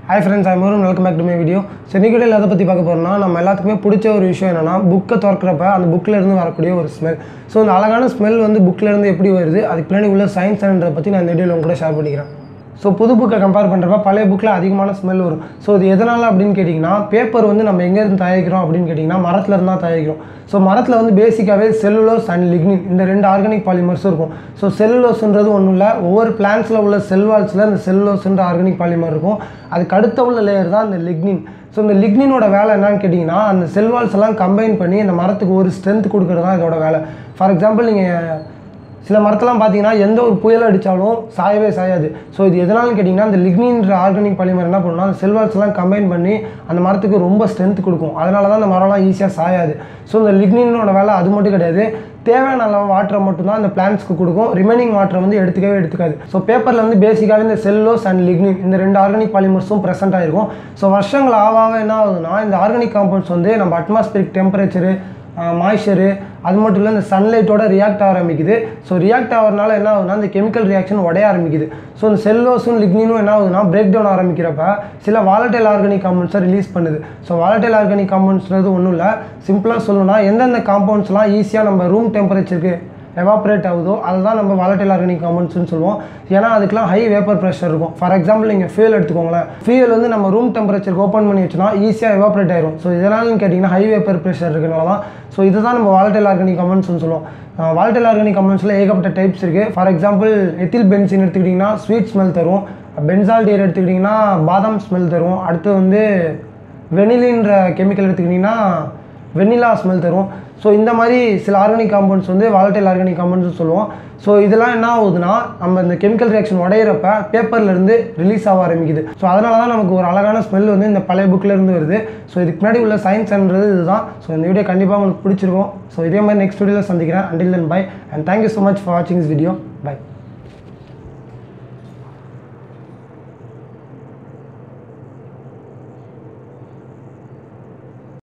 hi friends I மோரும் welcome back to my video so இன்னைக்கு வீடியோவில் எதை பற்றி பார்க்க போகிறோம்னா நம்ம எல்லாத்துக்குமே பிடிச்ச ஒரு விஷயம் என்னென்னா புக்கை திறக்கிறப்ப அந்த புக்கில் இருந்து வரக்கூடிய ஒரு ஸ்மெல் ஸோ இந்த அழகான ஸ்மெல் வந்து புக்கில் இருந்து எப்படி வருது அதுக்கு பின்னாடி உள்ள சயின்ஸ் என்னன்றதை பற்றி நான் இந்த வீடியோவில் உங்க கூட ஷேர் பண்ணிக்கிறேன் ஸோ புது புக்கை கம்பேர் பண்ணுறப்ப பழைய புக்கில் அதிகமான ஸ்மெல் வரும் ஸோ இது எதனால் அப்படின்னு கேட்டிங்கன்னா பேப்பர் வந்து நம்ம எங்கேருந்து தயாரிக்கிறோம் அப்படின்னு கேட்டிங்கன்னா மரத்துல இருந்து தான் தயாரிக்கிறோம் ஸோ மரத்தில் வந்து பேசிக்காகவே செல்லுலோஸ் அண்ட் லிக்னின் இந்த ரெண்டு ஆர்கானிக் பாலிமர்ஸும் இருக்கும் ஸோ செல்லுலோஸ்ன்றது ஒன்றும் இல்லை ஒவ்வொரு பிளான்ஸில் உள்ள செல்வால்ஸில் இந்த செல்லுலோஸ்ன்ற ஆர்கானிக் பாலிமர் இருக்கும் அதுக்கு அடுத்த உள்ள லேயர் தான் இந்த லிக்னின் ஸோ இந்த லிக்னினோட வேலை என்னன்னு கேட்டிங்கன்னா அந்த செல்வால்ஸ் எல்லாம் கம்பைன் பண்ணி அந்த மரத்துக்கு ஒரு ஸ்ட்ரென்த் கொடுக்குறது தான் இதோட வேலை ஃபார் எக்ஸாம்பிள் நீங்கள் சில மரத்தெல்லாம் பார்த்தீங்கன்னா எந்த ஒரு புயல் அடித்தாலும் சாயவே சாயாது ஸோ இது எதனாலும் கேட்டிங்கன்னா அந்த லிக்னின்ற ஆர்கானிக் பாலிமர் என்ன பண்ணுன்னா அந்த செல்வால்ஸ் எல்லாம் கம்பைன் பண்ணி அந்த மரத்துக்கு ரொம்ப ஸ்ட்ரென்த் கொடுக்கும் அதனால தான் அந்த மரம்லாம் ஈஸியாக சாயாது ஸோ இந்த லிக்னினோட வேலை அது மட்டும் கிடையாது தேவையான அளவு வாட்டரை மட்டும்தான் அந்த பிளான்ஸ்க்கு கொடுக்கும் ரிமைனிங் வாட்டரை வந்து எடுத்துக்கவே எடுத்துக்காது ஸோ பேப்பரில் வந்து பேசிக்காகவே இந்த செல்லோஸ் அண்ட் லிக்னின் இந்த ரெண்டு ஆர்கானிக் பாலிமர்ஸும் ப்ரெசென்ட் ஆகிருக்கும் ஸோ வருஷங்கள் ஆக ஆக என்ன ஆகுதுன்னா இந்த ஆர்கானிக் காம்பவுண்ட்ஸ் வந்து நம்ம அட்மாஸ்பியரிக் டெம்பரேச்சரு மாய்ச்சரு அது மட்டும் இல்லை இந்த சன்லைட்டோட ரியாக்ட் ஆரம்பிக்குது ஸோ ரியாக்ட் ஆகிறனால என்ன ஆகுதுன்னா இந்த கெமிக்கல் ரியாக்ஷன் உடைய ஆரம்பிக்குது ஸோ இந்த செல்லோஸும் லிக்னினும் என்ன ஆகுதுன்னா பிரேக் டவுன் ஆரம்பிக்கிறப்ப சில வாலட்டைல் ஆர்கானிக் காம்பவுண்ட்ஸை ரிலீஸ் பண்ணுது ஸோ வாலட்டைல் ஆர்கானிக் காம்பவுண்ட்ஸ்ன்றது ஒன்றும் இல்லை சிம்பிளாக சொல்லணும்னா எந்தெந்த காம்பவுண்ட்ஸ்லாம் ஈஸியாக நம்ம ரூம் டெம்பரேச்சருக்கு எவாப்ரேட் ஆகுதோ அதுதான் நம்ம வாலட்டைல் ஆர்கானிக் காம்பவுண்ட்ஸ்னு சொல்லுவோம் ஏன்னா அதுக்கெலாம் ஹை வேப்பர் ப்ரெஷர் இருக்கும் ஃபார் எக்ஸாம்பிள் நீங்கள் ஃபியூல் எடுத்துக்கோங்களேன் ஃபியூல் வந்து நம்ம ரூம் டெம்பரேச்சருக்கு ஓப்பன் பண்ணி வச்சோன்னா ஈஸியாக எவாப்ரேட் ஆயிரும் ஸோ இதனாலன்னு கேட்டிங்கன்னா ஹை வேப்பர் ப்ரெஷர் இருக்கனால தான் ஸோ இதுதான் நம்ம வாலட்டைல் ஆர்கானிக் காம்பவுண்ட்ஸ்னு சொல்லுவோம் வாலட்டைல் ஆர்கானிக் காம்பவுண்ட்ஸில் ஏகப்பட்ட டைப்ஸ் இருக்குது ஃபார் எக்ஸாம்பிள் எத்தில் பென்சின் எடுத்துக்கிட்டிங்கன்னா ஸ்வீட் ஸ்மெல் தரும் பென்சால் டீர் எடுத்துக்கிட்டிங்கன்னா பாதாம் ஸ்மெல் தரும் அடுத்து வந்து வெனிலின்ற கெமிக்கல் எடுத்துக்கிட்டிங்கன்னா வெண்ணிலா ஸ்மெல் தரும் ஸோ இந்த மாதிரி சில ஆர்கானிக் காம்பவுண்ட்ஸ் வந்து வாலட்டைல் ஆர்கானிக் காம்பவுண்ட்ஸ் சொல்லுவோம் ஸோ இதெல்லாம் என்ன ஆகுதுன்னா நம்ம இந்த கெமிக்கல் ரியாக்ஷன் உடையிறப்ப பேப்பர்லேருந்து ரிலீஸ் ஆக ஆரம்பிக்குது ஸோ அதனால தான் நமக்கு ஒரு அழகான ஸ்மெல் வந்து இந்த பழைய புக்கில் இருந்து வருது ஸோ இதுக்கு முன்னாடி உள்ள சயின்ஸ்ன்றது இதுதான் ஸோ இந்த வீடியோ கண்டிப்பாக உங்களுக்கு பிடிச்சிருக்கும் ஸோ இதே மாதிரி நெக்ஸ்ட் வீடியோவில் சந்திக்கிறேன் until then bye and thank you so much for வாட்சிங் திஸ் வீடியோ பை